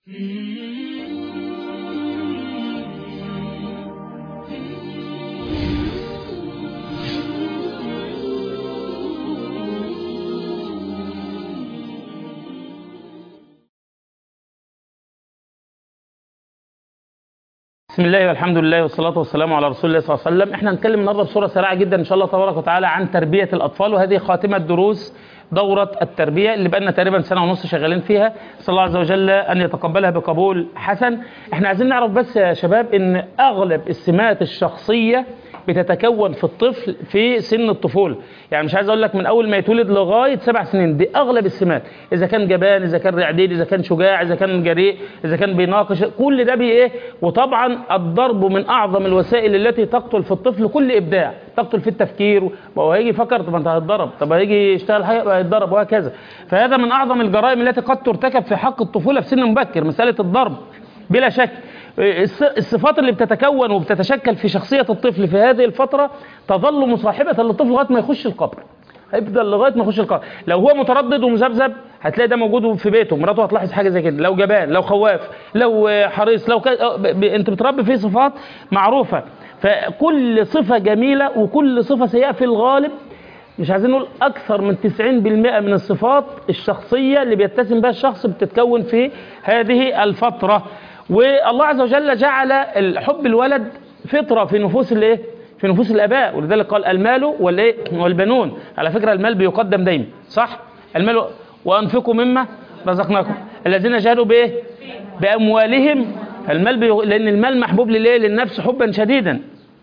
بسم الله والحمد لله والصلاة والسلام على رسول الله صلى الله عليه وسلم احنا هنتكلم النهارده بصورة سريعة جدا ان شاء الله تبارك وتعالى عن تربية الأطفال وهذه خاتمة دروس دورة التربية اللي بقالنا تقريبا سنة ونص شغالين فيها صلى الله عز وجل أن يتقبلها بقبول حسن احنا عايزين نعرف بس يا شباب ان أغلب السمات الشخصية بتتكون في الطفل في سن الطفولة يعني مش عايز اقول لك من اول ما يتولد لغايه سبع سنين دي اغلب السمات اذا كان جبان اذا كان رعديد اذا كان شجاع اذا كان جريء اذا كان بيناقش كل ده بي ايه وطبعا الضرب من اعظم الوسائل التي تقتل في الطفل كل ابداع تقتل في التفكير ما هو هيجي يفكر طب انت هتضرب طب هيجي يشتغل حاجه هيتضرب وهكذا فهذا من اعظم الجرائم التي قد ترتكب في حق الطفوله في سن مبكر مساله الضرب بلا شك الصفات اللي بتتكون وبتتشكل في شخصية الطفل في هذه الفترة تظل مصاحبة للطفل لغاية ما يخش القبر هيفضل لغايه ما يخش القبر لو هو متردد ومذبذب هتلاقي ده موجود في بيته مراته هتلاحظ حاجه زي كده لو جبان لو خواف لو حريص لو ك... ب... انت بتربي فيه صفات معروفه فكل صفه جميله وكل صفه سيئه في الغالب مش عايزين نقول اكثر من 90% من الصفات الشخصيه اللي بيتسم بها الشخص بتتكون في هذه الفتره والله عز وجل جعل حب الولد فطره في نفوس الايه في نفوس الاباء ولذلك قال المال والايه والبنون على فكره المال بيقدم دايما صح المال وانفقوا مما رزقناكم الذين جاهدوا بايه باموالهم المال بي... لان المال محبوب للايه للنفس حبا شديدا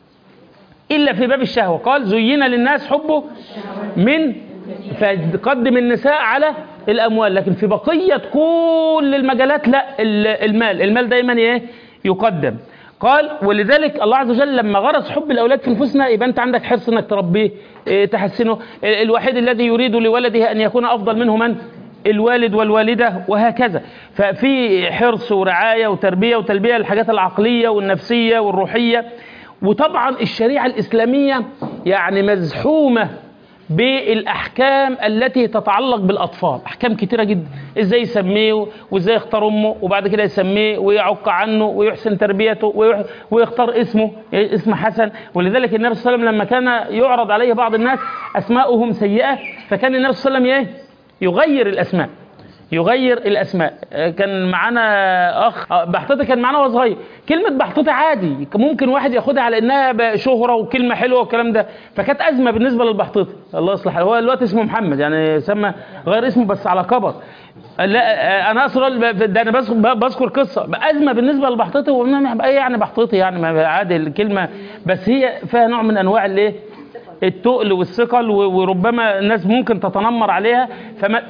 الا في باب الشهوه قال زين للناس حبه من فقدم النساء على الاموال لكن في بقيه كل المجالات لا المال المال دايما ايه يقدم قال ولذلك الله عز وجل لما غرس حب الاولاد في نفوسنا يبقى انت عندك حرص انك تربيه إيه تحسنه الوحيد الذي يريد لولده ان يكون افضل منه من الوالد والوالده وهكذا ففي حرص ورعايه وتربيه وتلبيه للحاجات العقليه والنفسيه والروحيه وطبعا الشريعه الاسلاميه يعني مزحومه بالاحكام التي تتعلق بالاطفال احكام كتيره جدا ازاي يسميه وازاي يختار امه وبعد كده يسميه ويعق عنه ويحسن تربيته ويختار اسمه اسم حسن ولذلك النبي صلى الله عليه وسلم لما كان يعرض عليه بعض الناس اسماؤهم سيئه فكان النبي صلى الله عليه وسلم ايه يغير الاسماء يغير الاسماء كان معانا اخ بحطتي كان معانا وهو صغير كلمه بحطتي عادي ممكن واحد ياخدها على انها شهره وكلمه حلوه والكلام ده فكانت ازمه بالنسبه للبحطتي الله يصلح هو دلوقتي اسمه محمد يعني سمى غير اسمه بس على كبر لا انا اقصد ده انا بذكر قصه ازمه بالنسبه للبحطتي ايه يعني بحطتي يعني عادي الكلمه بس هي فيها نوع من انواع الايه التقل والثقل وربما الناس ممكن تتنمر عليها فما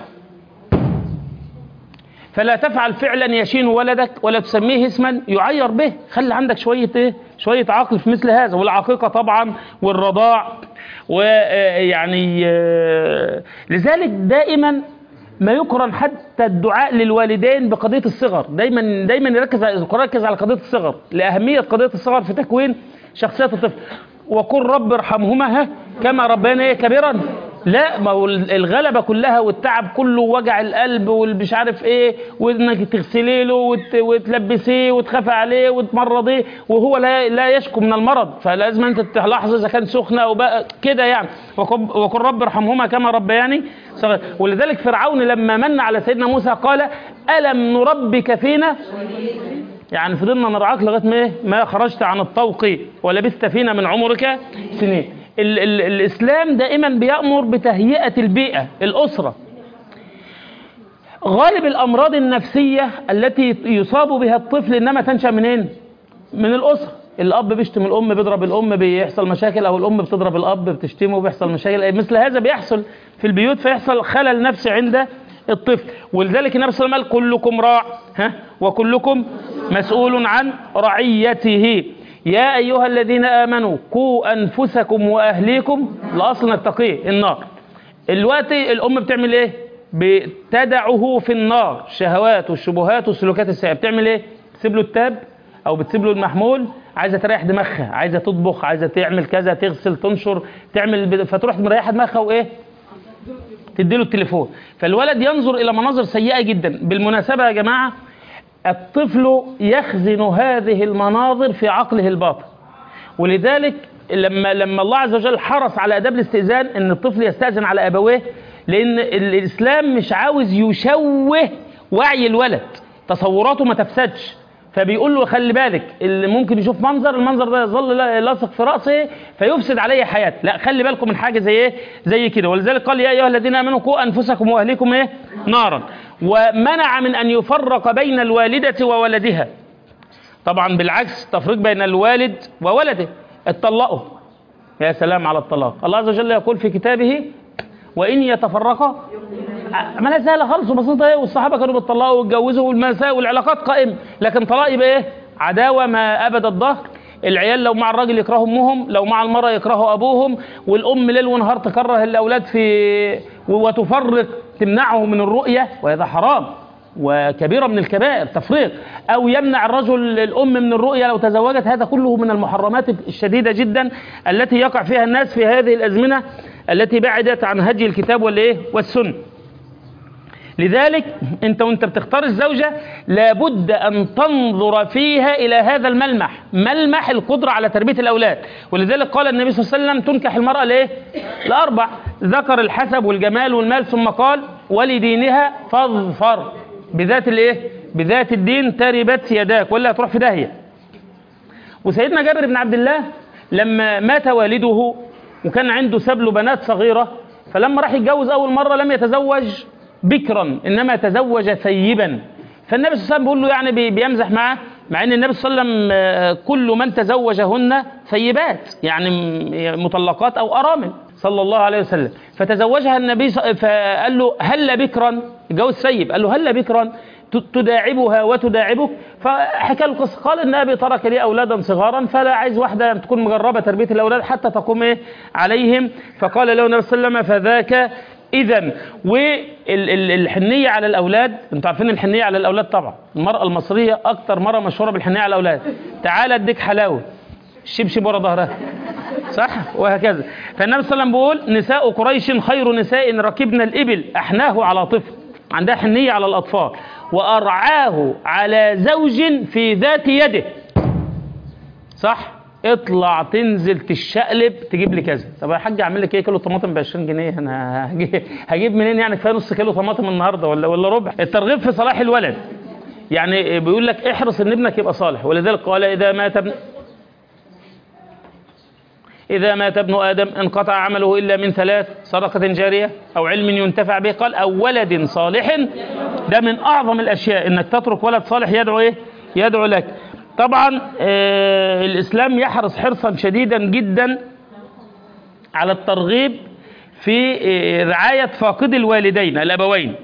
فلا تفعل فعلا يشين ولدك ولا تسميه اسما يعير به خلي عندك شويه ايه شويه عقل في مثل هذا والعقيقه طبعا والرضاع ويعني لذلك دائما ما يكرم حتى الدعاء للوالدين بقضيه الصغر دايما دايما يركز يركز على قضيه الصغر لاهميه قضيه الصغر في تكوين شخصيه الطفل وقل رب ارحمهما كما ربيانا كبيرا لا ما هو الغلبه كلها والتعب كله وجع القلب والمش عارف ايه وانك تغسلي له وت... وتلبسيه وتخافي عليه وتمرضيه وهو لا لا يشكو من المرض فلازم انت تلاحظ اذا كان سخنه او بقى كده يعني وقل رب ارحمهما كما ربياني صغير ولذلك فرعون لما من على سيدنا موسى قال الم نربك فينا يعني فضلنا نرعاك لغايه ما ايه ما خرجت عن الطوق ولبثت فينا من عمرك سنين ال ال الاسلام دائما بيامر بتهيئه البيئه الاسره غالب الامراض النفسيه التي يصاب بها الطفل انما تنشا منين من الاسره الاب بيشتم الام بيضرب الام بيحصل مشاكل او الام بتضرب الاب بتشتمه بيحصل مشاكل مثل هذا بيحصل في البيوت فيحصل خلل نفسي عند الطفل ولذلك النبي صلى الله عليه وسلم قال كلكم راع ها وكلكم مسؤول عن رعيته يا أيها الذين آمنوا قوا أنفسكم وأهليكم لأصل التقي النار الوقت الأم بتعمل إيه بتدعه في النار الشهوات والشبهات والسلوكات السيئة بتعمل إيه بتسيب له التاب أو بتسيب له المحمول عايزة تريح دماغها عايزة تطبخ عايزة تعمل كذا تغسل تنشر تعمل فتروح مريحة دماغها وإيه تديله التليفون فالولد ينظر إلى مناظر سيئة جدا بالمناسبة يا جماعة الطفل يخزن هذه المناظر في عقله الباطن ولذلك لما لما الله عز وجل حرص على اداب الاستئذان ان الطفل يستاذن على ابويه لان الاسلام مش عاوز يشوه وعي الولد تصوراته ما تفسدش فبيقول له خلي بالك اللي ممكن يشوف منظر المنظر ده يظل لاصق في راسه فيفسد عليه حياته لا خلي بالكم من حاجه زي ايه زي كده ولذلك قال يا ايها الذين امنوا قوا انفسكم واهليكم ايه نارا ومنع من ان يفرق بين الوالده وولدها طبعا بالعكس تفريق بين الوالد وولده اتطلقوا يا سلام على الطلاق الله عز وجل يقول في كتابه وان يتفرقا ما لا سهله خالص وبسيطه ايه والصحابه كانوا بيطلقوا ويتجوزوا والمساء والعلاقات قائمه لكن طلاق يبقى ايه عداوه ما ابد الظهر العيال لو مع الراجل يكرهوا امهم لو مع المراه يكرهوا ابوهم والام ليل ونهار تكره الاولاد في وتفرق تمنعه من الرؤيه وهذا حرام وكبيره من الكبائر تفريق او يمنع الرجل الام من الرؤيه لو تزوجت هذا كله من المحرمات الشديده جدا التي يقع فيها الناس في هذه الازمنه التي بعدت عن هدي الكتاب والايه والسنه لذلك انت وانت بتختار الزوجه لابد ان تنظر فيها الى هذا الملمح ملمح القدره على تربيه الاولاد ولذلك قال النبي صلى الله عليه وسلم تنكح المراه لايه لاربع ذكر الحسب والجمال والمال ثم قال ولدينها فاظفر بذات الايه بذات الدين تربت يداك ولا هتروح في داهيه وسيدنا جابر بن عبد الله لما مات والده وكان عنده سبل بنات صغيره فلما راح يتجوز اول مره لم يتزوج بكرا انما تزوج ثيبا فالنبي صلى الله عليه وسلم بيقول له يعني بيمزح معاه مع ان النبي صلى الله عليه وسلم كل من تزوجهن ثيبات يعني مطلقات او ارامل صلى الله عليه وسلم فتزوجها النبي فقال له هل بكرا جوز ثيب قال له هل بكرا تداعبها وتداعبك فحكى له القصه قال ان ابي ترك لي اولادا صغارا فلا عايز واحده تكون مجربه تربيه الاولاد حتى تقوم ايه عليهم فقال له النبي صلى الله عليه وسلم فذاك اذا والحنيه على الاولاد انتوا عارفين الحنيه على الاولاد طبعا المراه المصريه اكتر مره مشهوره بالحنيه على الاولاد تعال اديك حلاوه الشبشب ورا ظهرها صح وهكذا فالنبي صلى الله عليه وسلم بيقول نساء قريش خير نساء ركبن الابل احناه على طفل عندها حنيه على الاطفال وارعاه على زوج في ذات يده صح اطلع تنزل تشقلب تجيب لي كذا طب يا حاج اعمل لك ايه كيلو طماطم ب 20 جنيه انا هجيب, هجيب منين يعني كفايه نص كيلو طماطم النهارده ولا ولا ربع الترغيب في صلاح الولد يعني بيقول لك احرص ان ابنك يبقى صالح ولذلك قال اذا مات ابن إذا مات ابن آدم انقطع عمله إلا من ثلاث صدقة جارية أو علم ينتفع به قال أو ولد صالح ده من أعظم الأشياء إنك تترك ولد صالح يدعو إيه؟ يدعو لك طبعا آه الإسلام يحرص حرصا شديدا جدا على الترغيب في آه رعاية فاقد الوالدين الأبوين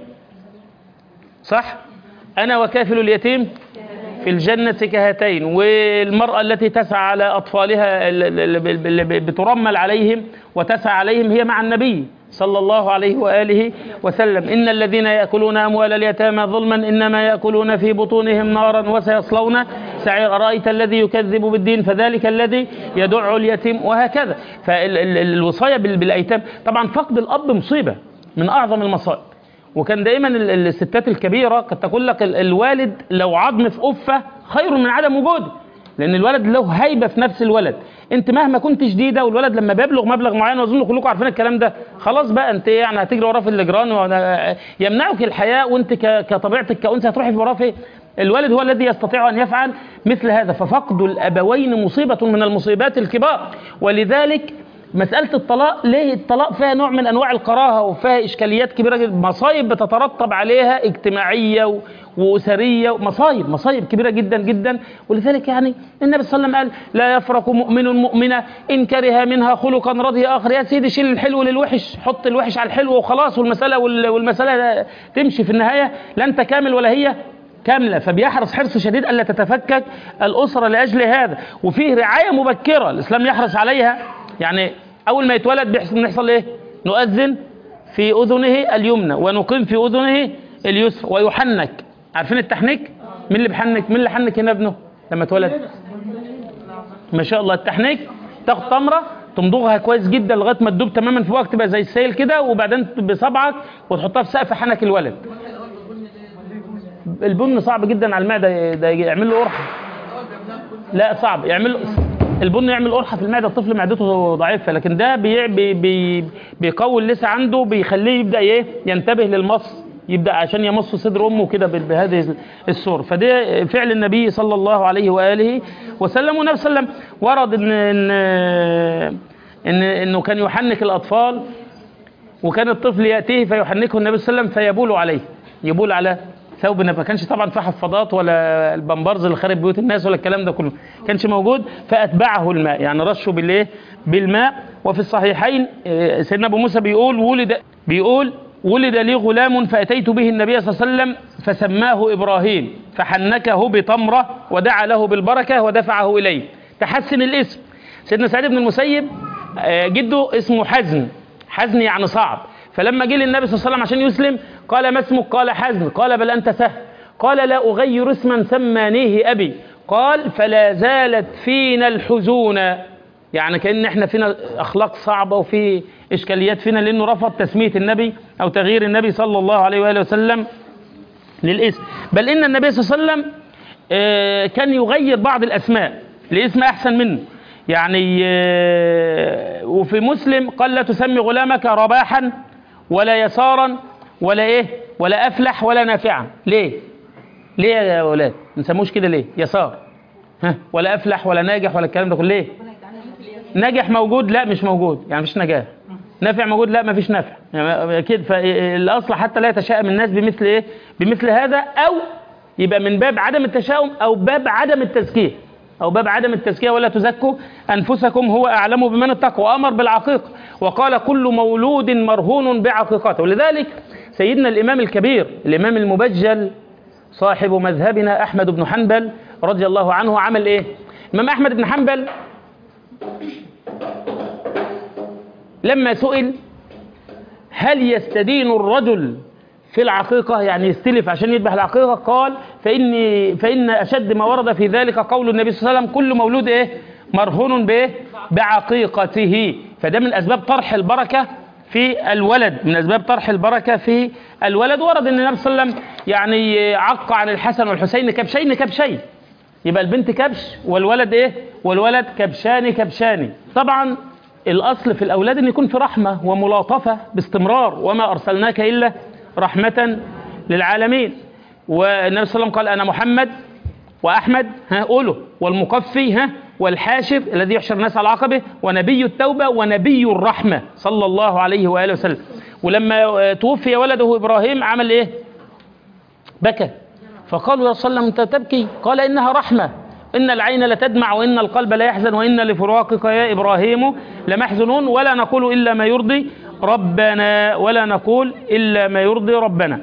صح؟ أنا وكافل اليتيم في الجنة كهاتين والمرأة التي تسعى على أطفالها بترمل عليهم وتسعى عليهم هي مع النبي صلى الله عليه وآله وسلم إن الذين يأكلون أموال اليتامى ظلما إنما يأكلون في بطونهم نارا وسيصلون سعير أرأيت الذي يكذب بالدين فذلك الذي يدع اليتيم وهكذا فالوصاية بالأيتام طبعا فقد الأب مصيبة من أعظم المصائب وكان دائما الستات الكبيرة قد تقول لك الوالد لو عظم في قفة خير من عدم وجوده لأن الولد له هيبة في نفس الولد أنت مهما كنت شديدة والولد لما بيبلغ مبلغ معين وأظن كلكم عارفين الكلام ده خلاص بقى أنت يعني هتجري وراه في الجيران يمنعك الحياة وأنت كطبيعتك كأنثى هتروحي وراه فين؟ الوالد هو الذي يستطيع أن يفعل مثل هذا ففقد الأبوين مصيبة من المصيبات الكبار ولذلك مسألة الطلاق ليه الطلاق فيها نوع من أنواع الكراهة وفيها إشكاليات كبيرة جدا مصايب بتترتب عليها اجتماعية وأسرية مصايب مصايب كبيرة جدا جدا ولذلك يعني النبي صلى الله عليه وسلم قال لا يفرق مؤمن مؤمنة إن كره منها خلقا رضي آخر يا سيدي شيل الحلو للوحش حط الوحش على الحلو وخلاص والمسألة والمسألة تمشي في النهاية لا أنت كامل ولا هي كاملة فبيحرص حرص شديد ألا تتفكك الأسرة لأجل هذا وفيه رعاية مبكرة الإسلام يحرص عليها يعني اول ما يتولد بيحصل ايه نؤذن في اذنه اليمنى ونقيم في اذنه اليسرى ويحنك عارفين التحنيك مين اللي بيحنك مين اللي حنك هنا ابنه لما اتولد ما شاء الله التحنيك تاخد تمره تمضغها كويس جدا لغايه ما تدوب تماما في وقت تبقى زي السيل كده وبعدين بصبعك وتحطها في سقف حنك الولد البن صعب جدا على المعده ده يعمل له قرحه لا صعب يعمل له البن يعمل قرحه في المعده الطفل معدته ضعيفه لكن ده بي بي بي بيقوي اللسه عنده بيخليه يبدا ايه ينتبه للمص يبدا عشان يمص صدر امه كده ب- بهذه الصوره فده فعل النبي صلى الله عليه واله وسلم والنبي صلى الله عليه وسلم ورد ان ان ان انه كان يحنك الاطفال وكان الطفل ياتيه فيحنكه النبي صلى الله عليه وسلم فيبول عليه يبول على ثوب النبي ما كانش طبعا في حفاضات ولا البمبرز اللي خارب بيوت الناس ولا الكلام ده كله كانش موجود فاتبعه الماء يعني رشه بالايه بالماء وفي الصحيحين آه، سيدنا ابو موسى بيقول ولد بيقول ولد لي غلام فاتيت به النبي صلى الله عليه وسلم فسماه ابراهيم فحنكه بتمره ودعا له بالبركه ودفعه اليه تحسن الاسم سيدنا سعيد بن المسيب آه، جده اسمه حزن حزن يعني صعب فلما جه للنبي صلى الله عليه وسلم عشان يسلم قال ما اسمك قال حزن قال بل انت سهل قال لا اغير اسما سمانيه ابي قال فلا زالت فينا الحزون يعني كان احنا فينا اخلاق صعبه وفي اشكاليات فينا لانه رفض تسميه النبي او تغيير النبي صلى الله عليه واله وسلم للاسم بل ان النبي صلى الله عليه وسلم آه، كان يغير بعض الاسماء لاسم احسن منه يعني آه، وفي مسلم قال لا تسمي غلامك رباحا ولا يسارا ولا ايه ولا افلح ولا نافعا ليه ليه يا اولاد ما نسموش كده ليه يسار ها ولا افلح ولا ناجح ولا الكلام ده كله ليه ناجح موجود لا مش موجود يعني مفيش نجاح نافع موجود لا مفيش نافع يعني اكيد فالاصل حتى لا يتشائم الناس بمثل ايه بمثل هذا او يبقى من باب عدم التشاؤم او باب عدم التزكيه او باب عدم التزكيه ولا تزكوا انفسكم هو اعلم بمن اتقى وامر بالعقيقه وقال كل مولود مرهون بعقيقته ولذلك سيدنا الامام الكبير الامام المبجل صاحب مذهبنا احمد بن حنبل رضي الله عنه عمل ايه الامام احمد بن حنبل لما سئل هل يستدين الرجل في العقيقة يعني يستلف عشان يذبح العقيقة قال فإني فإن أشد ما ورد في ذلك قول النبي صلى الله عليه وسلم كل مولود إيه مرهون بإيه بعقيقته فده من أسباب طرح البركة في الولد من أسباب طرح البركة في الولد ورد أن النبي صلى الله عليه وسلم يعني عق عن الحسن والحسين كبشين كبشين يبقى البنت كبش والولد ايه والولد كبشان كبشان طبعا الاصل في الاولاد ان يكون في رحمه وملاطفه باستمرار وما ارسلناك الا رحمه للعالمين والنبي صلى الله عليه وسلم قال انا محمد واحمد ها قولوا والمقفي ها والحاشر الذي يحشر الناس على عقبه ونبي التوبه ونبي الرحمه صلى الله عليه واله وسلم ولما آه، توفي ولده ابراهيم عمل ايه بكى فقالوا يا رسول الله انت تبكي قال انها رحمه ان العين لتدمع وان القلب لا يحزن وان لفراقك يا ابراهيم لمحزنون ولا نقول الا ما يرضي ربنا ولا نقول الا ما يرضي ربنا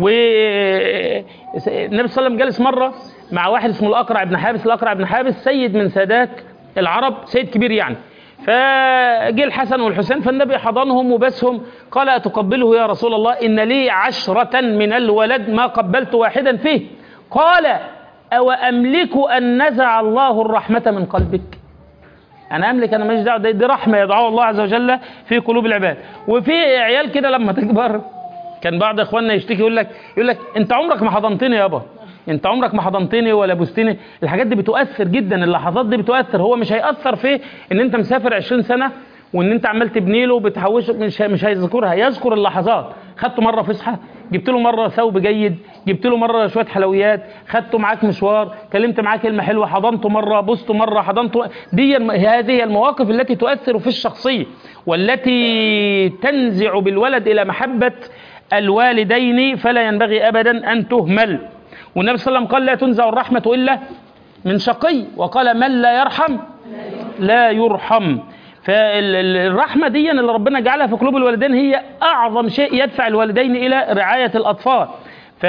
والنبي صلى الله عليه وسلم جالس مره مع واحد اسمه الاقرع بن حابس الاقرع بن حابس سيد من سادات العرب سيد كبير يعني فجه الحسن والحسين فالنبي حضنهم وبسهم قال أتقبله يا رسول الله إن لي عشرة من الولد ما قبلت واحدا فيه قال أو أملك أن نزع الله الرحمة من قلبك أنا أملك أنا ماليش دعوة دي, دي رحمة يدعوها الله عز وجل في قلوب العباد وفي عيال كده لما تكبر كان بعض اخواننا يشتكي يقول لك يقول لك انت عمرك ما حضنتني يابا انت عمرك ما حضنتني ولا بوستني الحاجات دي بتؤثر جدا اللحظات دي بتؤثر هو مش هيأثر في ان انت مسافر 20 سنه وان انت عمال تبني له وبتحوشه مش مش هيذكرها يذكر اللحظات خدته مره فسحه جبت له مره ثوب جيد جبت له مره شويه حلويات خدته معاك مشوار كلمت معاه كلمه حلوه حضنته مره بوسته مره حضنته دي الم- هذه المواقف التي تؤثر في الشخصيه والتي تنزع بالولد الى محبه الوالدين فلا ينبغي ابدا ان تهمل والنبي صلى الله عليه وسلم قال لا تنزع الرحمه الا من شقي وقال من لا يرحم لا يرحم فالرحمه دي اللي ربنا جعلها في قلوب الوالدين هي اعظم شيء يدفع الوالدين الى رعايه الاطفال ف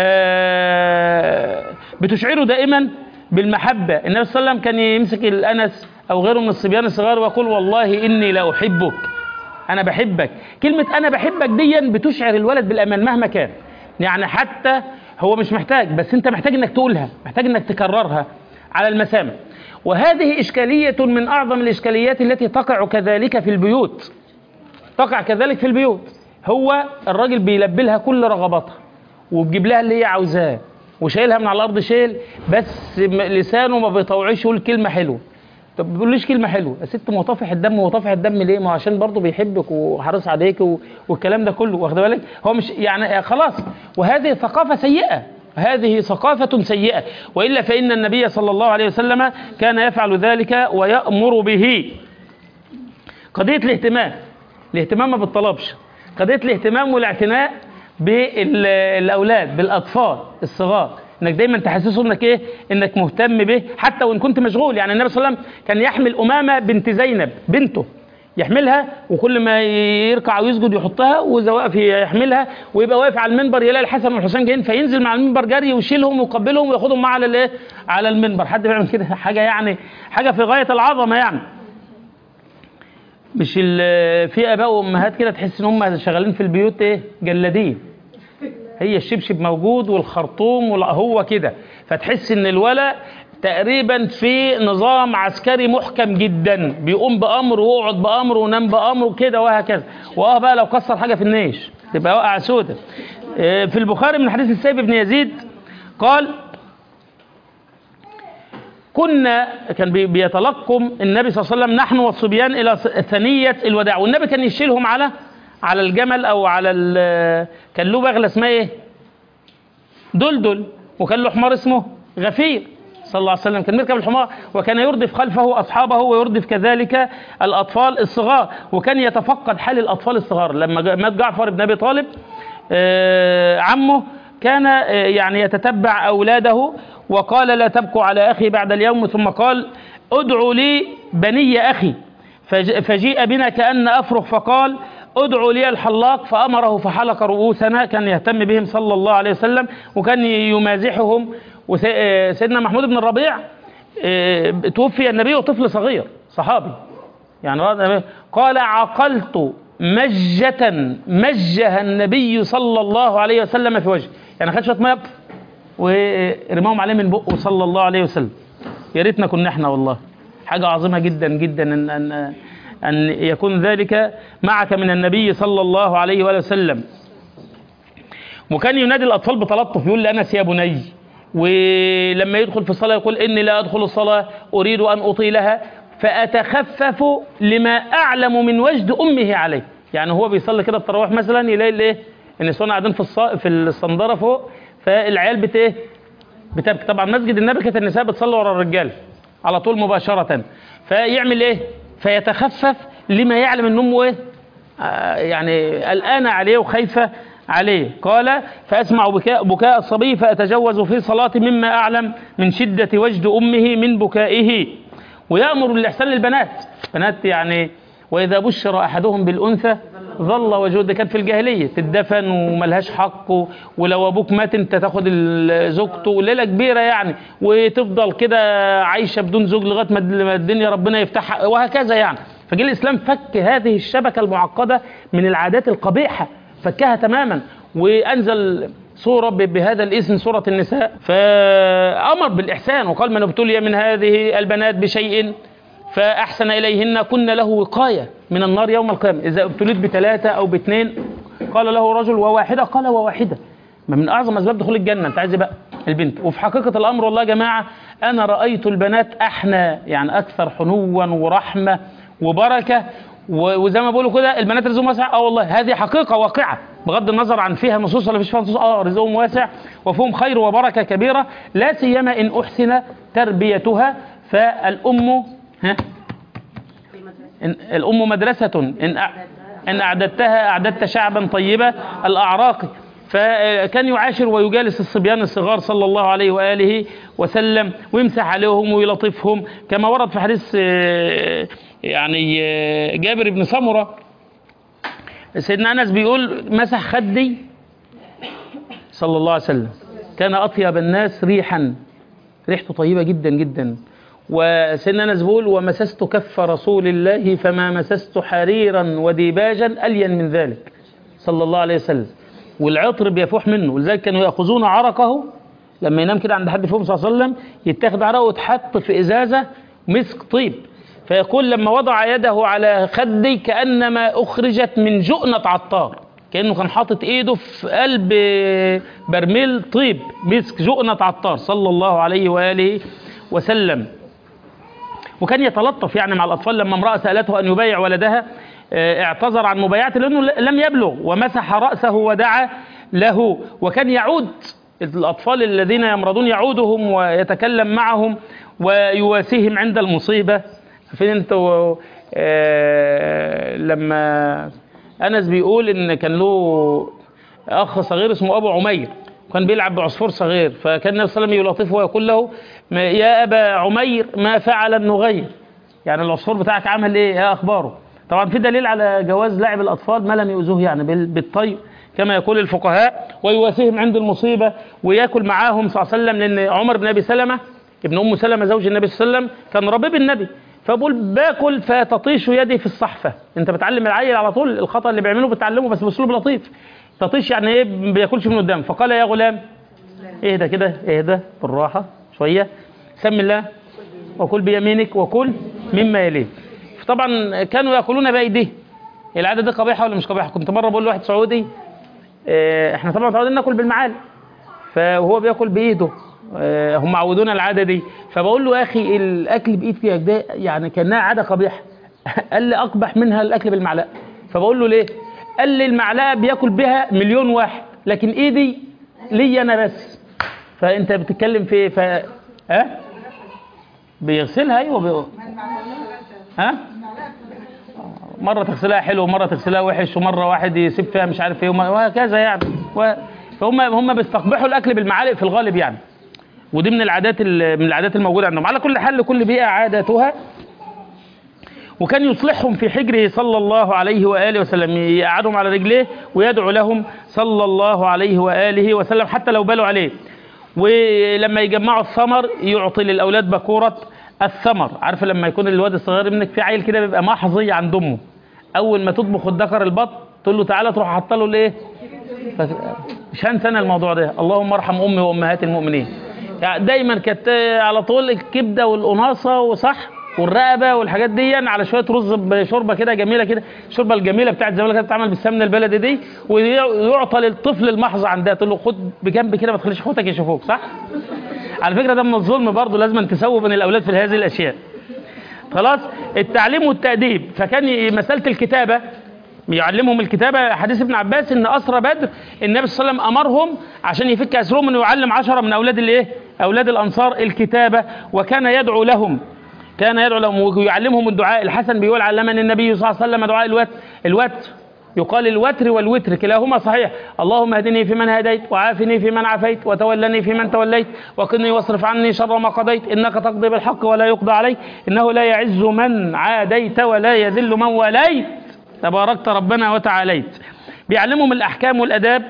بتشعره دائما بالمحبه النبي صلى الله عليه وسلم كان يمسك الانس او غيره من الصبيان الصغار ويقول والله اني لاحبك انا بحبك كلمه انا بحبك دي بتشعر الولد بالامان مهما كان يعني حتى هو مش محتاج بس انت محتاج انك تقولها محتاج انك تكررها على المسامع وهذه اشكاليه من اعظم الاشكاليات التي تقع كذلك في البيوت تقع كذلك في البيوت هو الراجل بيلبي لها كل رغباتها وبيجيب لها اللي هي عاوزاه وشايلها من على الارض شيل بس م- لسانه ما بيطوعش يقول كلمه حلوه طب ما بيقوليش كلمه حلوه يا ست مطافح الدم مطافح الدم ليه ما هو عشان برضه بيحبك وحريص عليك و... والكلام ده كله واخد بالك هو مش يعني خلاص وهذه ثقافه سيئه هذه ثقافة سيئة وإلا فإن النبي صلى الله عليه وسلم كان يفعل ذلك ويأمر به قضية الاهتمام الاهتمام ما بالطلبش قضية الاهتمام والاعتناء بالاولاد بالاطفال الصغار انك دايما تحسسه انك ايه انك مهتم به حتى وان كنت مشغول يعني النبي صلى الله عليه وسلم كان يحمل امامه بنت زينب بنته يحملها وكل ما يركع ويسجد يحطها واذا واقف يحملها ويبقى واقف على المنبر يلاقي الحسن والحسين جايين فينزل مع المنبر جري ويشيلهم ويقبلهم وياخدهم معاه على الايه على المنبر حد بيعمل كده حاجه يعني حاجه في غايه العظمه يعني مش ال- في اباء وامهات كده تحس ان هم شغالين في البيوت ايه جلادين هي الشبشب موجود والخرطوم وال- هو كده فتحس ان الولد تقريبا في نظام عسكري محكم جدا بيقوم بامر ويقعد بامر ونام بامر وكده وهكذا واه بقى لو كسر حاجه في النيش تبقى واقعه سودة آه، في البخاري من حديث السيب بن يزيد قال كنا كان بي- بيتلقم النبي صلى الله عليه وسلم نحن والصبيان الى س- ثنيه الوداع والنبي كان يشيلهم على على الجمل او على ال- كان له بغله اسمها ايه؟ دلدل وكان له حمار اسمه غفير صلى الله عليه وسلم كان بيركب الحمار وكان يردف خلفه اصحابه ويردف كذلك الاطفال الصغار وكان يتفقد حال الاطفال الصغار لما جا- مات جعفر بن ابي طالب آه، عمه كان آه، يعني يتتبع اولاده وقال لا تبكوا على اخي بعد اليوم ثم قال ادعوا لي بني اخي فج- فجيء بنا كأن أفرخ فقال ادعوا لي الحلاق فأمره فحلق رؤوسنا كان يهتم بهم صلى الله عليه وسلم وكان يمازحهم وسيدنا محمود بن الربيع آه، توفي النبي وطفل صغير صحابي يعني رأى النبي قال عقلت مجة مجها النبي صلى الله عليه وسلم في وجهه يعني خد شوية ميه ورماهم عليه من بقه صلى الله عليه وسلم يا ريتنا كنا احنا والله حاجة عظيمة جدا جدا ان ان ان يكون ذلك معك من النبي صلى الله عليه وآله وسلم وكان ينادي الاطفال بتلطف يقول لانس يا بني ولما يدخل في الصلاه يقول اني لا ادخل الصلاه اريد ان اطيلها فاتخفف لما اعلم من وجد امه عليه يعني هو بيصلي كده التراويح مثلا يلاقي الايه النسوان قاعدين في الص... في الصندره فوق فالعيال بت ايه بتبكي طبعا مسجد النبي كانت النساء بتصلي ورا الرجال على طول مباشره فيعمل ايه فيتخفف لما يعلم ان امه ايه آه، يعني قلقانة عليه وخايفة عليه قال فأسمع بكاء, بكاء الصبي فأتجوز في صلاتي مما أعلم من شدة وجد أمه من بكائه ويأمر بالإحسان للبنات بنات يعني وإذا بشر أحدهم بالأنثى ظل وجهه ده كان في الجاهلية تدفن وملهاش حق و- ولو أبوك مات أنت تاخد ال- زوجته ليلة كبيرة يعني وتفضل كده عايشة بدون زوج لغاية ما الد- ما الدنيا ربنا يفتحها وهكذا يعني فجه الإسلام فك هذه الشبكة المعقدة من العادات القبيحة فكها تماما وأنزل صورة ب- بهذا الاسم سورة النساء فأمر بالإحسان وقال من ابتلي من هذه البنات بشيء فأحسن إليهن كن له وقاية من النار يوم القيامة إذا ابتليت بثلاثة أو باثنين قال له رجل وواحدة قال وواحدة ما من أعظم أسباب دخول الجنة أنت عايز إيه بقى البنت وفي حقيقة الأمر والله يا جماعة أنا رأيت البنات أحنى يعني أكثر حنوا ورحمة وبركة و- وزي ما بيقولوا كده البنات رزقهم واسع اه والله هذه حقيقة واقعة بغض النظر عن فيها نصوص ولا فيش فيها نصوص اه رزقهم واسع وفيهم خير وبركة كبيرة لا سيما إن أحسن تربيتها فالأم ها إن الأم مدرسة إن أع- إن أعددتها أعددت شعبا طيبة الأعراق فكان يعاشر ويجالس الصبيان الصغار صلى الله عليه وآله وسلم ويمسح عليهم ويلطفهم كما ورد في حديث آه، يعني آه، جابر بن سمرة سيدنا أنس بيقول مسح خدي صلى الله عليه وسلم كان أطيب الناس ريحا ريحته طيبة جدا جدا وسيدنا انس بيقول ومسست كف رسول الله فما مسست حريرا وديباجا الين من ذلك صلى الله عليه وسلم والعطر بيفوح منه ولذلك كانوا ياخذون عرقه لما ينام كده عند حد فيهم صلى الله عليه وسلم يتاخد عرقه ويتحط في ازازه مسك طيب فيقول لما وضع يده على خدي كانما اخرجت من جؤنه عطار كانه كان حاطط ايده في قلب برميل طيب مسك جؤنة عطار صلى الله عليه واله وسلم وكان يتلطف يعني مع الاطفال لما امراه سالته ان يبايع ولدها آه، اعتذر عن مبايعته لانه لم يبلغ ومسح راسه ودعا له وكان يعود الاطفال الذين يمرضون يعودهم ويتكلم معهم ويواسيهم عند المصيبه فين انتوا آه، لما انس بيقول ان كان له اخ صغير اسمه ابو عمير وكان بيلعب بعصفور صغير فكان النبي صلى الله عليه وسلم يلطفه ويقول له ما- يا ابا عمير ما فعل النغير يعني العصفور بتاعك عمل ايه ايه اخباره طبعا في دليل على جواز لعب الاطفال ما لم يؤذوه يعني بال- بالطير كما يقول الفقهاء ويواسيهم عند المصيبه وياكل معاهم صلى الله عليه وسلم لان عمر بن ابي سلمه ابن ام سلمه زوج النبي صلى الله عليه وسلم كان ربيب النبي فبقول باكل فتطيش يدي في الصحفه انت بتعلم العيل على طول الخطا اللي بيعمله بتعلمه بس باسلوب لطيف تطيش يعني ايه ما بياكلش من قدام فقال يا غلام اهدى كده اهدى بالراحه شويه سم الله وكل بيمينك وكل مما يليك طبعا كانوا ياكلون بايديه العاده دي قبيحه ولا مش قبيحه كنت مره بقول لواحد سعودي آه، احنا طبعا متعودين ناكل بالمعالق فهو بياكل بايده آه، هم عودونا العاده دي فبقول له يا اخي الاكل بايد ايدك ده يعني كانها عاده قبيحه قال لي اقبح منها الاكل بالمعلقه فبقول له ليه قال لي المعلقه بياكل بها مليون واحد لكن ايدي لي انا بس فانت بتتكلم في ف ها بيغسلها ايوه بي... ها مره تغسلها حلو ومره تغسلها وحش ومره واحد يسيب فيها مش عارف ايه وما- وهكذا يعني و... فهم هم بيستقبحوا الاكل بالمعالق في الغالب يعني ودي من العادات ال- من العادات الموجوده عندهم على كل حال لكل بيئه عاداتها وكان يصلحهم في حجره صلى الله عليه واله وسلم يقعدهم على رجليه ويدعو لهم صلى الله عليه واله وسلم حتى لو بالوا عليه ولما يجمعوا الثمر يعطي للاولاد بكوره الثمر عارفه لما يكون الواد الصغير منك في عيل كده بيبقى محظي عند امه اول ما تطبخ الذكر البط تقول له تعالى تروح حاطه له الايه فاك- مش هنسى انا الموضوع ده اللهم ارحم امي وامهات المؤمنين يعني دايما كانت على طول الكبده والقناصه وصح والرقبه والحاجات دي على شويه رز بشوربه كده جميله كده الشوربه الجميله بتاعت زمان كانت بتتعمل بالسمنه البلدي دي ويعطى للطفل المحظى عندها تقول له خد بجنب كده ما تخليش اخواتك يشوفوك صح؟ على فكره ده من الظلم برضه لازم أن تسووا بين الاولاد في هذه الاشياء خلاص التعليم والتأديب فكان ي- مسألة الكتابة يعلمهم الكتابة حديث ابن عباس ان أسرى بدر النبي صلى الله عليه وسلم أمرهم عشان يفك أسرهم انه يعلم عشرة من أولاد الايه أولاد الأنصار الكتابة وكان يدعو لهم كان يدعو لهم ويعلمهم الدعاء الحسن بيقول علمني النبي صلى الله عليه وسلم دعاء الوتر الوتر يقال الوتر والوتر كلاهما صحيح اللهم اهدني فيمن هديت وعافني فيمن عافيت وتولني فيمن توليت وقني واصرف عني شر ما قضيت انك تقضي بالحق ولا يقضى عليك انه لا يعز من عاديت ولا يذل من وليت تباركت ربنا وتعاليت بيعلمهم الاحكام والاداب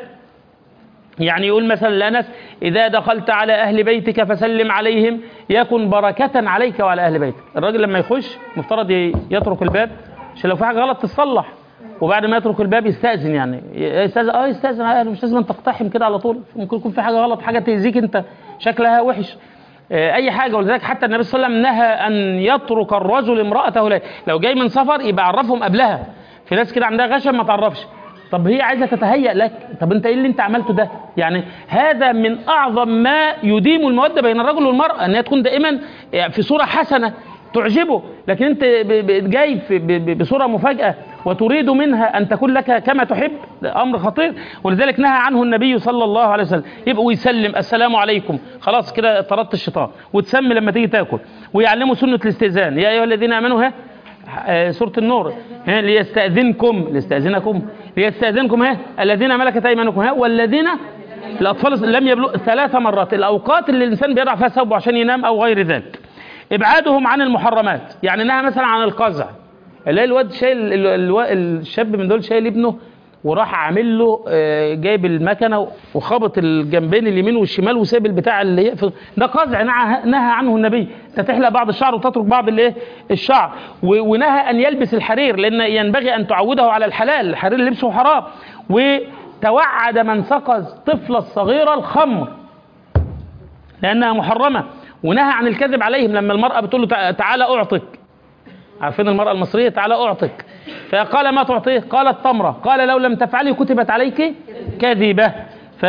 يعني يقول مثلا لانس اذا دخلت على اهل بيتك فسلم عليهم يكن بركه عليك وعلى اهل بيتك الراجل لما يخش مفترض ي- يترك الباب عشان لو في حاجه غلط تصلح وبعد ما يترك الباب يستاذن يعني يستاذن اه يستاذن آه مش لازم أن تقتحم كده على طول ممكن يكون في حاجه غلط حاجه تاذيك انت شكلها وحش آه، اي حاجه ولذلك حتى النبي صلى الله عليه وسلم نهى ان يترك الرجل امراته ليلا. لو جاي من سفر يبقى عرفهم قبلها في ناس كده عندها غشم ما تعرفش طب هي عايزه تتهيأ لك طب انت ايه اللي انت عملته ده يعني هذا من اعظم ما يديم الموده بين الرجل والمراه ان هي تكون دائما في صوره حسنه تعجبه لكن انت ب- ب- جاي في- ب- ب- بصوره مفاجاه وتريد منها ان تكون لك كما تحب ده امر خطير ولذلك نهى عنه النبي صلى الله عليه وسلم يبقى ويسلم السلام عليكم خلاص كده طردت الشيطان وتسمي لما تيجي تاكل ويعلموا سنه الاستئذان يا ايها الذين امنوا ها آه، سورة النور ها ليستأذنكم ليستأذنكم ليستأذنكم ها الذين ملكت أيمانكم ها والذين الأطفال لم يبلغ ثلاث مرات الأوقات اللي الإنسان بيضع فيها ثوبه عشان ينام أو غير ذلك إبعادهم عن المحرمات يعني نهى مثلا عن القزع اللي هي الواد شايل ال- ال- الشاب من دول شايل ابنه وراح عامل له آه، جايب المكنه وخبط الجنبين اليمين والشمال وساب البتاع اللي هي في ده قزع نهى نهى عنه النبي انت تحلق بعض الشعر وتترك بعض الايه الشعر و- ونهى ان يلبس الحرير لان ينبغي ان تعوده على الحلال الحرير لبسه حرام وتوعد من سقى الطفل الصغير الخمر لانها محرمه ونهى عن الكذب عليهم لما المراه بتقول له تع- تعالى اعطك عارفين المراه المصريه تعالى اعطك فقال ما تعطيه قال التمرة قال لو لم تفعلي كتبت عليك كذبة ف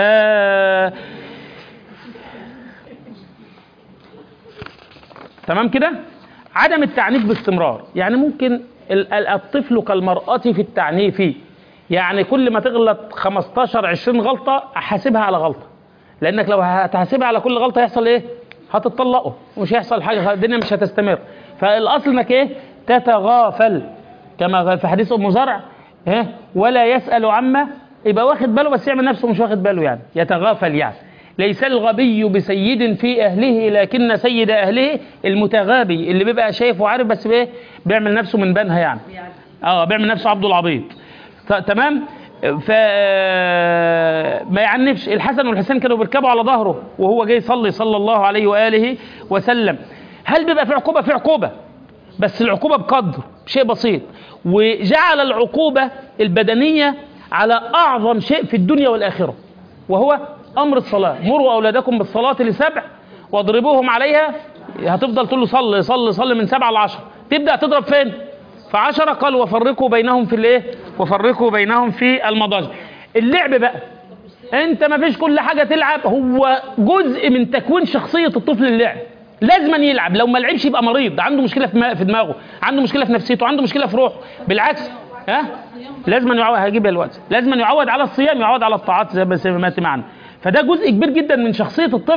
تمام كده عدم التعنيف باستمرار يعني ممكن ال- ال- الطفل كالمرأة في التعنيف يعني كل ما تغلط 15 20 غلطة احاسبها على غلطة لانك لو هتحاسبها على كل غلطة يحصل ايه هتطلقوا ومش هيحصل حاجة الدنيا مش هتستمر فالاصل انك ايه تتغافل كما في حديث ام زرع إيه؟ ولا يسأل عما يبقى واخد باله بس يعمل نفسه مش واخد باله يعني يتغافل يعني ليس الغبي بسيد في اهله لكن سيد اهله المتغابي اللي بيبقى شايف وعارف بس بايه بيعمل نفسه من بنها يعني اه بيعمل نفسه عبد العبيط ت- تمام ف ما يعنفش الحسن والحسين كانوا بيركبوا على ظهره وهو جاي يصلي صلى الله عليه واله وسلم هل بيبقى في عقوبه في عقوبه بس العقوبه بقدر شيء بسيط وجعل العقوبه البدنيه على اعظم شيء في الدنيا والاخره وهو امر الصلاه مروا اولادكم بالصلاه لسبع واضربوهم عليها هتفضل تقول له صلي صلي صلي من سبعه لعشره تبدا تضرب فين؟ فعشرة قال وفرقوا بينهم في الايه؟ وفرقوا بينهم في المضاجع. اللعب بقى انت ما فيش كل حاجه تلعب هو جزء من تكوين شخصيه الطفل اللعب لازما يلعب لو ما لعبش يبقى مريض عنده مشكله في ما- في دماغه عنده مشكله في نفسيته عنده مشكله في روحه بالعكس ها لازما يعود هجيبها الوقت لازما يعود على الصيام يعود على الطاعات زي ما سمعت معنا فده جزء كبير جدا من شخصيه الطفل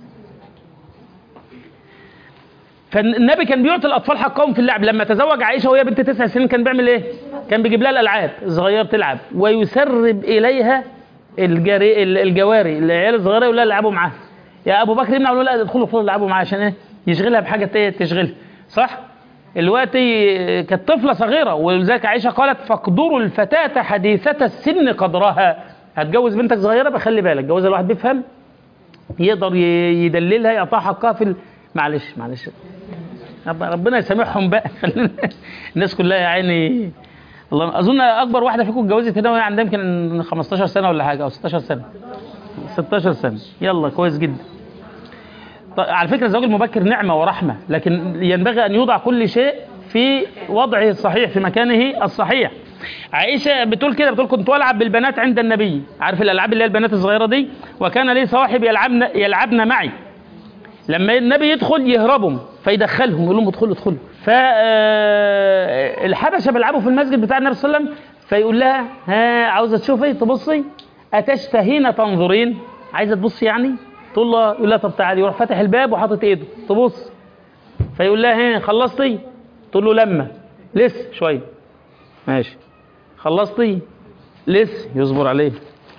فالنبي كان بيعطي الاطفال حقهم في اللعب لما تزوج عائشه وهي بنت تسع سنين كان بيعمل ايه كان بيجيب لها الالعاب صغيره تلعب ويسرب اليها الجري الجواري العيال الصغيره يقول لها العبوا معاها يا ابو بكر يمنع يقول لا ادخلوا ادخلوا العبوا معاها عشان ايه يشغلها بحاجه ت- تشغلها صح الوقت كانت طفله صغيره ولذلك عائشه قالت فاقدروا الفتاه حديثه السن قدرها هتجوز بنتك صغيره بخلي بالك جوزها الواحد بيفهم يقدر ي- يدللها يعطيها حقها في ال... معلش معلش رب- ربنا يسامحهم بقى خلينا الناس كلها يا عيني الله اظن اكبر واحده فيكم اتجوزت هنا وهي عندها يمكن 15 سنه ولا حاجه او 16 سنه 16 سنه يلا كويس جدا طيب على فكره الزواج المبكر نعمه ورحمه لكن ينبغي ان يوضع كل شيء في وضعه الصحيح في مكانه الصحيح عائشه بتقول كده بتقول كنت العب بالبنات عند النبي عارف الالعاب اللي هي البنات الصغيره دي وكان لي صواحب يلعبن يلعبن معي لما النبي يدخل يهربهم فيدخلهم يقول لهم ادخلوا ادخلوا فالحبشه بيلعبوا في المسجد بتاع النبي صلى الله عليه وسلم فيقول لها ها عاوزه تشوفي تبصي اتشتهين تنظرين عايزه تبصي يعني تقول له يقول لها طب تعالي يروح فاتح الباب وحاطط ايده تبص فيقول لها ها خلصتي تقول له لما لسه شويه ماشي خلصتي لسه يصبر عليه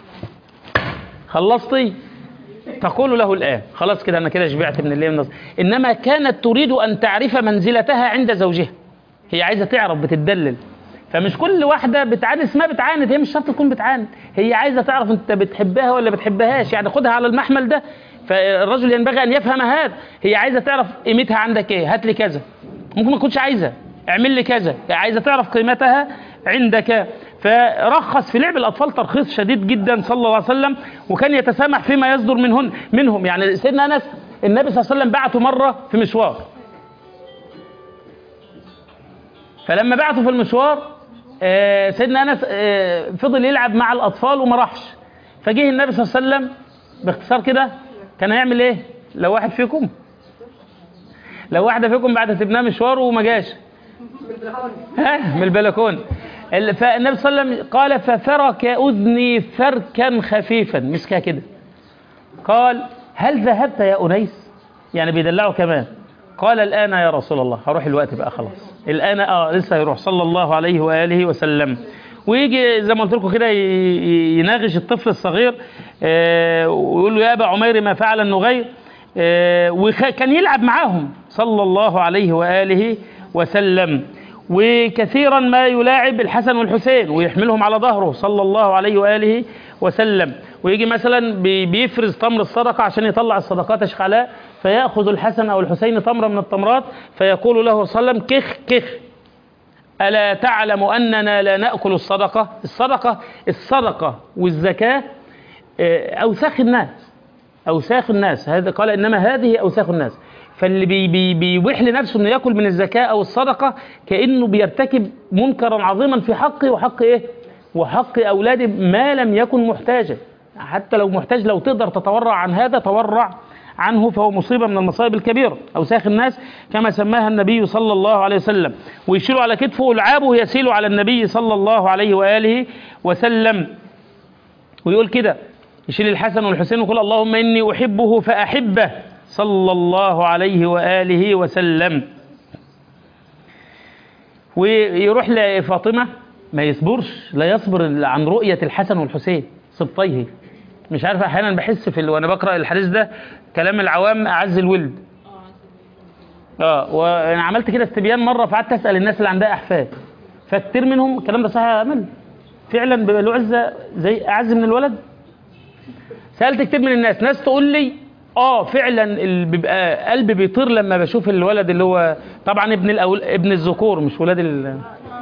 خلصتي تقول له الآن خلاص كده أنا كده شبعت من الليل النص إنما كانت تريد أن تعرف منزلتها عند زوجها هي عايزة تعرف بتدلل فمش كل واحدة بتعاند اسمها بتعاند هي مش شرط تكون بتعاند هي عايزة تعرف أنت بتحبها ولا بتحبهاش يعني خدها على المحمل ده فالرجل ينبغي أن يفهم هذا هي عايزة تعرف قيمتها عندك إيه هات لي كذا ممكن ما تكونش عايزة اعمل لي كذا عايزة تعرف قيمتها عندك فرخص في لعب الاطفال ترخيص شديد جدا صلى الله عليه وسلم وكان يتسامح فيما يصدر منهن منهم يعني سيدنا انس النبي صلى الله عليه وسلم بعته مره في مشوار فلما بعته في المشوار آه، سيدنا انس آه، فضل يلعب مع الاطفال وما راحش فجه النبي صلى الله عليه وسلم باختصار كده كان هيعمل ايه لو واحد فيكم لو واحده فيكم بعتت ابنها مشوار وما جاش ها من البلكون ال- فالنبي صلى الله عليه وسلم قال ففرك اذني فركا خفيفا مسكها كده قال هل ذهبت يا انيس يعني بيدلعه كمان قال الان يا رسول الله هروح الوقت بقى خلاص الان اه لسه هيروح صلى الله عليه واله وسلم ويجي زي ما قلت لكم كده ي- ي- يناغش الطفل الصغير آه، ويقول له يا ابا عمير ما فعل النغير آه، وكان يلعب معاهم صلى الله عليه واله وسلم وكثيرا ما يلاعب الحسن والحسين ويحملهم على ظهره صلى الله عليه واله وسلم ويجي مثلا بي- بيفرز تمر الصدقه عشان يطلع الصدقات يا شيخ علاء فياخذ الحسن او الحسين تمره من التمرات فيقول له صلى الله عليه وسلم كخ كخ ألا تعلم أننا لا نأكل الصدقة الصدقة الصدقة والزكاة آه، أوساخ الناس أوساخ الناس هذا قال إنما هذه أوساخ الناس فاللي بي بي بيبيح لنفسه انه ياكل من الزكاه او الصدقه كانه بيرتكب منكرا عظيما في حقه وحق ايه؟ وحق اولاده ما لم يكن محتاجا حتى لو محتاج لو تقدر تتورع عن هذا تورع عنه فهو مصيبه من المصائب الكبيره اوساخ الناس كما سماها النبي صلى الله عليه وسلم ويشيل على كتفه العابه يسيل على النبي صلى الله عليه واله وسلم ويقول كده يشيل الحسن والحسين ويقول اللهم اني احبه فاحبه صلى الله عليه واله وسلم ويروح لفاطمه ما يصبرش لا يصبر عن رؤيه الحسن والحسين سبطيه مش عارف احيانا بحس في ال... وانا بقرا الحديث ده كلام العوام اعز الولد اه وانا عملت كده استبيان مره فقعدت اسال الناس اللي عندها احفاد فكتير منهم الكلام ده صحيح يا امل فعلا بيبقى له عزه زي اعز من الولد سالت كتير من الناس ناس تقول لي اه فعلا اللي بيبقى قلبي بيطير لما بشوف الولد اللي هو طبعا ابن الأول ابن الذكور مش ولاد ال...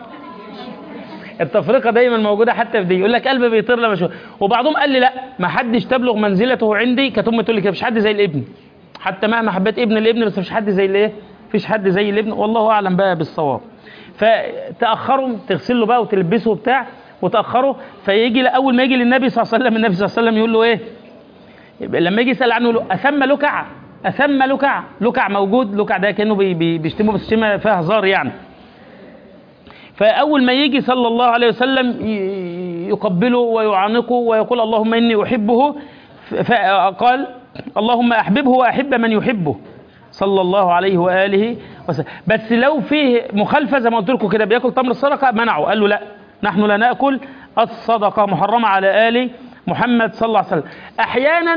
التفرقه دايما موجوده حتى في دي يقول لك قلبي بيطير لما اشوف وبعضهم قال لي لا ما حدش تبلغ منزلته عندي كانت امي تقول لي كده مش حد زي الابن حتى مهما حبيت ابن الابن بس مش حد زي الايه مفيش حد زي الابن والله اعلم بقى بالصواب فتاخروا تغسل له بقى وتلبسه وبتاع وتاخروا فيجي اول ما يجي للنبي صلى الله عليه وسلم النبي صلى الله عليه وسلم يقول له ايه لما يجي يسال عنه يقول له اثم لكع اثم لكع لكع موجود لكع ده كانه بي بي بيشتمه بس شتيمه فيها هزار يعني فأول ما يجي صلى الله عليه وسلم يقبله ويعانقه ويقول اللهم إني أحبه فقال اللهم أحببه وأحب من يحبه صلى الله عليه وآله وسلم بس لو فيه مخالفة زي ما قلت لكم كده بياكل تمر الصدقة منعه قال له لا نحن لا نأكل الصدقة محرمة على آل محمد صلى الله عليه وسلم أحيانا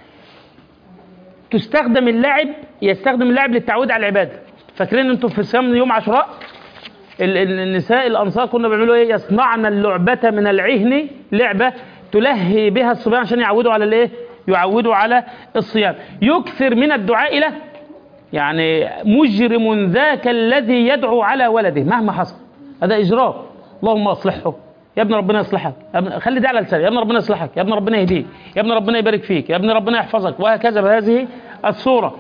تستخدم اللعب يستخدم اللعب للتعود على العبادة فاكرين انتم في صيام يوم عاشوراء النساء الانصار كنا بيعملوا ايه يصنعن اللعبه من العهن لعبه تلهي بها الصبيان عشان يعودوا على الايه يعودوا على الصيام يكثر من الدعاء له يعني مجرم ذاك الذي يدعو على ولده مهما حصل هذا اجرام اللهم اصلحه يا ابن ربنا يصلحك يا ابن خلي ده على لسانك يا ابن ربنا يصلحك يا ابن ربنا يهديك يا ابن ربنا يبارك فيك يا ابن ربنا يحفظك وهكذا بهذه الصوره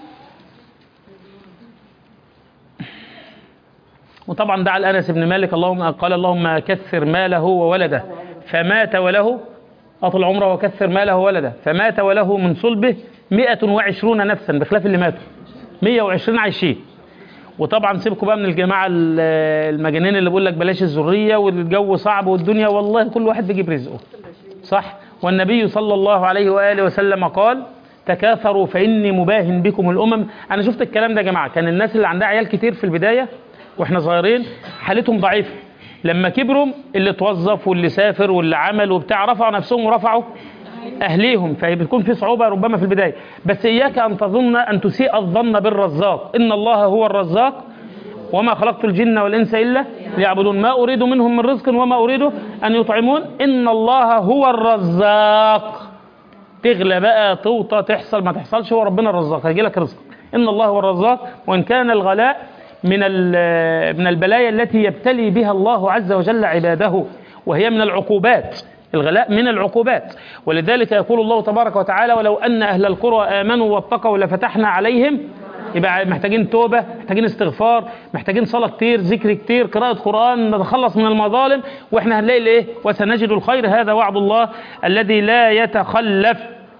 وطبعا دعا انس بن مالك اللهم قال اللهم كثر ماله وولده فمات وله اطل عمره وكثر ماله وولده فمات وله من صلبه 120 نفسا بخلاف اللي ماتوا 120 عايشين وطبعا سيبكم بقى من الجماعه المجانين اللي بيقول لك بلاش الذريه والجو صعب والدنيا والله كل واحد بيجيب رزقه صح والنبي صلى الله عليه واله وسلم قال تكاثروا فاني مباهن بكم الامم انا شفت الكلام ده يا جماعه كان الناس اللي عندها عيال كتير في البدايه واحنا صغيرين حالتهم ضعيفه لما كبروا اللي توظف واللي سافر واللي عمل وبتاع رفعوا نفسهم ورفعوا اهليهم فبتكون في صعوبه ربما في البدايه بس اياك ان تظن ان تسيء الظن بالرزاق ان الله هو الرزاق وما خلقت الجن والانس الا ليعبدون ما اريد منهم من رزق وما اريد ان يطعمون ان الله هو الرزاق تغلى بقى توطى تحصل ما تحصلش هو ربنا الرزاق هيجي لك رزق ان الله هو الرزاق وان كان الغلاء من من البلايا التي يبتلي بها الله عز وجل عباده وهي من العقوبات الغلاء من العقوبات ولذلك يقول الله تبارك وتعالى ولو ان اهل القرى امنوا واتقوا لفتحنا عليهم يبقى محتاجين توبه محتاجين استغفار محتاجين صلاه كتير ذكر كتير قراءه قران نتخلص من المظالم واحنا هنلاقي الايه وسنجد الخير هذا وعد الله الذي لا يتخلف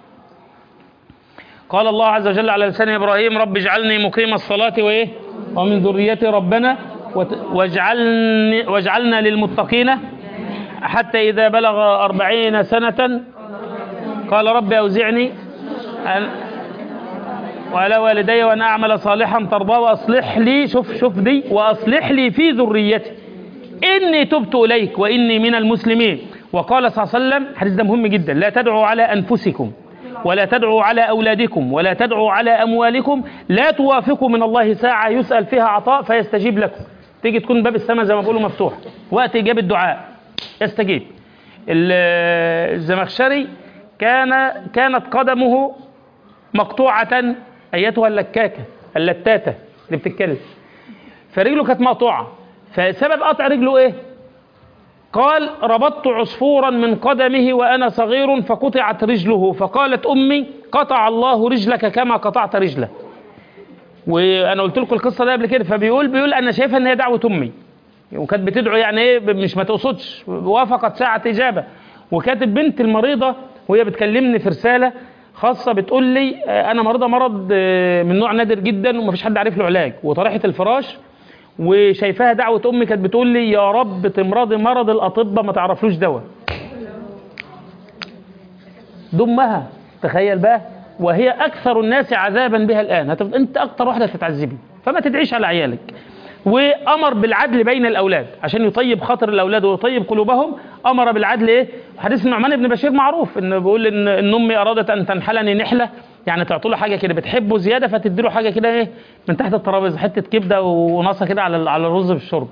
قال الله عز وجل على لسان ابراهيم رب اجعلني مقيم الصلاه وايه ومن ذريتي ربنا واجعلني واجعلنا للمتقين حتى إذا بلغ أربعين سنة قال رب أوزعني أن وعلى والدي وأن أعمل صالحا ترضى وأصلح لي شوف شوف دي وأصلح لي في ذريتي إني تبت إليك وإني من المسلمين وقال صلى الله عليه وسلم الحديث ده مهم جدا لا تدعوا على أنفسكم ولا تدعوا على أولادكم ولا تدعوا على أموالكم لا توافقوا من الله ساعة يسأل فيها عطاء فيستجيب لكم تيجي تكون باب السماء زي ما بيقولوا مفتوح وقت إجابة الدعاء يستجيب الزمخشري كان كانت قدمه مقطوعة أيتها اللكاكة اللتاتة اللي بتتكلم فرجله كانت مقطوعة فسبب قطع رجله إيه؟ قال ربطت عصفورا من قدمه وأنا صغير فقطعت رجله فقالت أمي قطع الله رجلك كما قطعت رجله وانا قلت لكم القصه دي قبل كده فبيقول بيقول انا شايفها ان هي دعوه امي وكانت بتدعو يعني ايه مش ما تقصدش وافقت ساعه اجابه وكانت البنت المريضه وهي بتكلمني في رساله خاصه بتقول لي آه، انا مريضه مرض آه، من نوع نادر جدا ومفيش حد عارف له علاج وطريحه الفراش وشايفاها دعوه امي كانت بتقول لي يا رب تمرضي مرض الاطباء ما تعرفلوش دواء دمها تخيل بقى وهي اكثر الناس عذابا بها الان هتبقى انت اكتر واحده تتعذبي فما تدعيش على عيالك وامر بالعدل بين الاولاد عشان يطيب خاطر الاولاد ويطيب قلوبهم امر بالعدل ايه حديث النعمان بن بشير معروف ان بيقول ان ان امي ارادت ان تنحلني نحله يعني تعطوا له حاجه كده بتحبه زياده فتدي له حاجه كده ايه من تحت الترابيزه حته كبده ونصه كده على على الرز بالشرب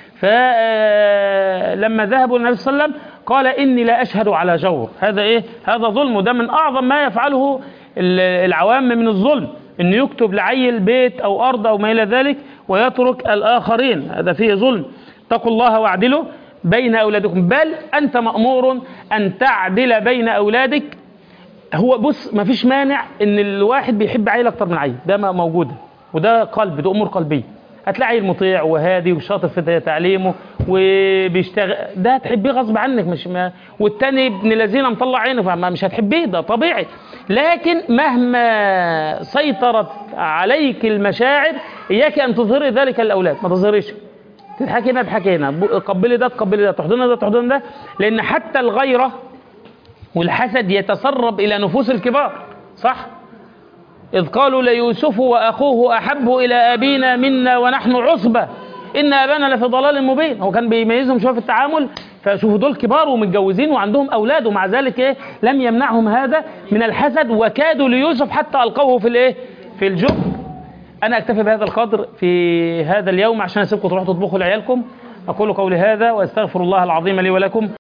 فلما ذهبوا للنبي صلى الله عليه وسلم قال اني لا اشهد على جور هذا ايه هذا ظلم وده من اعظم ما يفعله ال- العوام من الظلم انه يكتب لعيل بيت او ارض او ما الى ذلك ويترك الاخرين هذا فيه ظلم اتقوا الله واعدلوا بين اولادكم بل انت مامور ان تعدل بين اولادك هو بص ما فيش مانع ان الواحد بيحب عيل اكتر من عيل ده ما موجوده وده قلب ده امور قلبيه هتلاقي عيل مطيع وهادي وشاطر في تعليمه وبيشتغل ده هتحبيه غصب عنك مش ما والتاني ابن الذين مطلع عينه فما مش هتحبيه ده طبيعي لكن مهما سيطرت عليك المشاعر اياك ان تظهري ذلك للاولاد ما تظهريش تضحكي هنا تضحكي هنا قبلي ده تقبلي ده تحضني ده تحضني ده لان حتى الغيره والحسد يتسرب إلى نفوس الكبار صح إذ قالوا ليوسف وأخوه أحب إلى أبينا منا ونحن عصبة إن أبانا لفي ضلال مبين هو كان بيميزهم شوية في التعامل فشوفوا دول كبار ومتجوزين وعندهم أولاد ومع ذلك إيه لم يمنعهم هذا من الحسد وكادوا ليوسف حتى ألقوه في الإيه في الجب أنا أكتفي بهذا القدر في هذا اليوم عشان أسيبكم تروحوا تطبخوا لعيالكم أقول قولي هذا وأستغفر الله العظيم لي ولكم